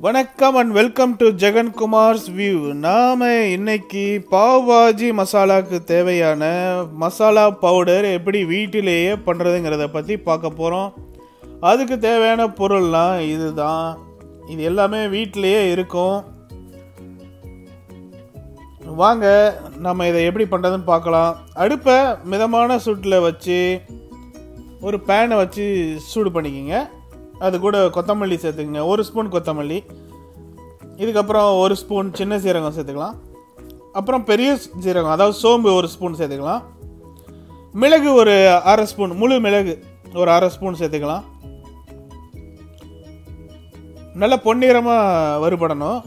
வணக்கம் and welcome to Jagankumar's view நாம இன்னைக்கு பாவ் பாஜி மசாலாக்கு தேவையான மசாலா பவுடர் எப்படி வீட்டிலேயே பண்ணுறதுங்கிறத பற்றி பார்க்க போகிறோம் அதுக்கு தேவையான பொருள்லாம் இதுதான் இது எல்லாமே வீட்டிலேயே இருக்கும் வாங்க நம்ம இதை எப்படி பண்ணுறதுன்னு பார்க்கலாம் அடுப்பை மிதமான சூட்டில் வச்சு ஒரு பேனை வச்சு சூடு பண்ணிக்கோங்க அது கூட கொத்தமல்லி சேர்த்துக்கங்க ஒரு ஸ்பூன் கொத்தமல்லி இதுக்கப்புறம் ஒரு ஸ்பூன் சின்ன சீரகம் சேர்த்துக்கலாம் அப்புறம் பெரிய சீரகம் அதாவது சோம்பு ஒரு ஸ்பூன் சேர்த்துக்கலாம் மிளகு ஒரு அரை ஸ்பூன் முழு மிளகு ஒரு அரை ஸ்பூன் சேர்த்துக்கலாம் நல்லா பொன்னிறமாக வறுபடணும்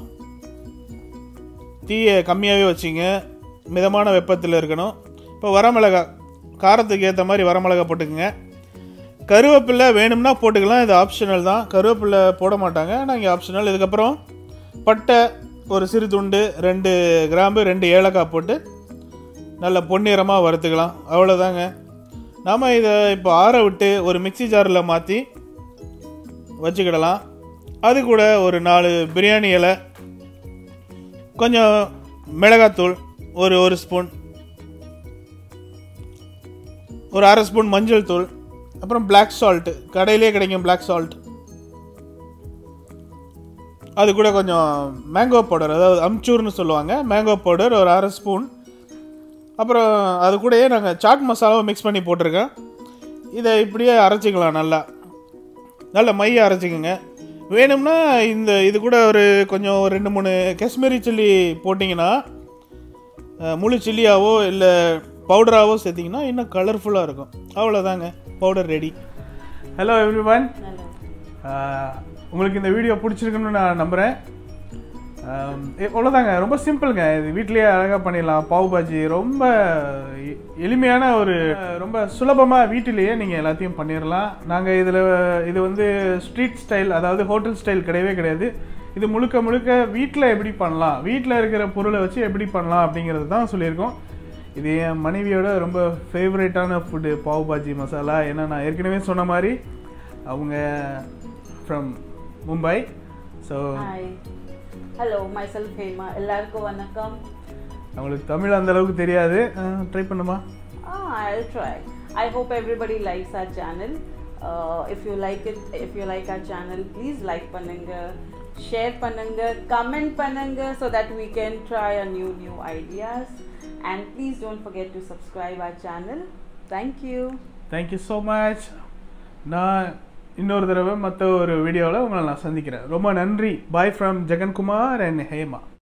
தீயை கம்மியாகவே வச்சுங்க மிதமான வெப்பத்தில் இருக்கணும் இப்போ வரமிளகா காரத்துக்கு ஏற்ற மாதிரி வரமிளகா போட்டுக்கோங்க கருவேப்பிலை வேணும்னா போட்டுக்கலாம் இது ஆப்ஷனல் தான் கருவேப்பிலை போட மாட்டாங்க நாங்கள் ஆப்ஷனல் இதுக்கப்புறம் பட்டை ஒரு சிறு துண்டு ரெண்டு கிராம்பு ரெண்டு ஏலக்காய் போட்டு நல்ல பொன்னிறமாக வறுத்துக்கலாம் அவ்வளோதாங்க நாம் இதை இப்போ ஆற விட்டு ஒரு மிக்ஸி ஜாரில் மாற்றி வச்சுக்கிடலாம் அது கூட ஒரு நாலு பிரியாணி இலை கொஞ்சம் மிளகாத்தூள் ஒரு ஒரு ஸ்பூன் ஒரு அரை ஸ்பூன் மஞ்சள் தூள் அப்புறம் பிளாக் சால்ட்டு கடையிலே கிடைக்கும் பிளாக் சால்ட் அது கூட கொஞ்சம் மேங்கோ பவுடர் அதாவது அம்ச்சூர்னு சொல்லுவாங்க மேங்கோ பவுடர் ஒரு அரை ஸ்பூன் அப்புறம் அது கூடயே நாங்கள் சாட் மசாலாவை மிக்ஸ் பண்ணி போட்டிருக்கேன் இதை இப்படியே அரைச்சிக்கலாம் நல்லா நல்ல மைய அரைச்சிக்கோங்க வேணும்னா இந்த இது கூட ஒரு கொஞ்சம் ஒரு ரெண்டு மூணு காஷ்மீரி சில்லி போட்டிங்கன்னா அஹ், முழு சில்லியாவோ இல்லை பவுடராகவோ சேர்த்திங்கன்னா இன்னும் கலர்ஃபுல்லாக இருக்கும் அவ்வளோதாங்க powder ready hello everyone உங்களுக்கு இந்த வீடியோ பிடிச்சிருக்குன்னு நான் நம்புகிறேன் அவ்வளோதாங்க ரொம்ப சிம்பிளுங்க இது வீட்லேயே அழகாக பண்ணிடலாம் பாவ் பாஜி ரொம்ப எ- எளிமையான ஒரு அஹ், ரொம்ப சுலபமாக வீட்டிலேயே நீங்கள் எல்லாத்தையும் பண்ணிடலாம் நாங்கள் இதில் இது வந்து ஸ்ட்ரீட் ஸ்டைல் அதாவது ஹோட்டல் ஸ்டைல் கிடையவே கிடையாது இது முழுக்க முழுக்க வீட்டில் எப்படி பண்ணலாம் வீட்டில் இருக்கிற பொருளை வச்சு எப்படி பண்ணலாம் அப்படிங்கிறது தான் சொல்லியிருக்கோம் இது என் மனைவியோட ரொம்ப ஃபேவரேட்டான ஃபுட்டு பாவ் பாஜி மசாலா ஏன்னா நான் ஏற்கனவே சொன்ன மாதிரி அவங்க from Mumbai so hi hello myself Hema எல்லாருக்கும் வணக்கம் அவங்களுக்கு தமிழ் அந்த அளவுக்கு தெரியாது ட்ரை பண்ணுமா ah i'll try i hope everybody likes our channel uh, if you like it if you like our channel please like பண்ணுங்க share பண்ணுங்க comment பண்ணுங்க so that we can try a new new ideas and please don't forget to subscribe our channel thank you thank you so much நான் இன்னொரு தடவை மற்ற ஒரு வீடியோவில் உங்களை நான் சந்திக்கிறேன் ரொம்ப நன்றி bye from Jagankumar and Hema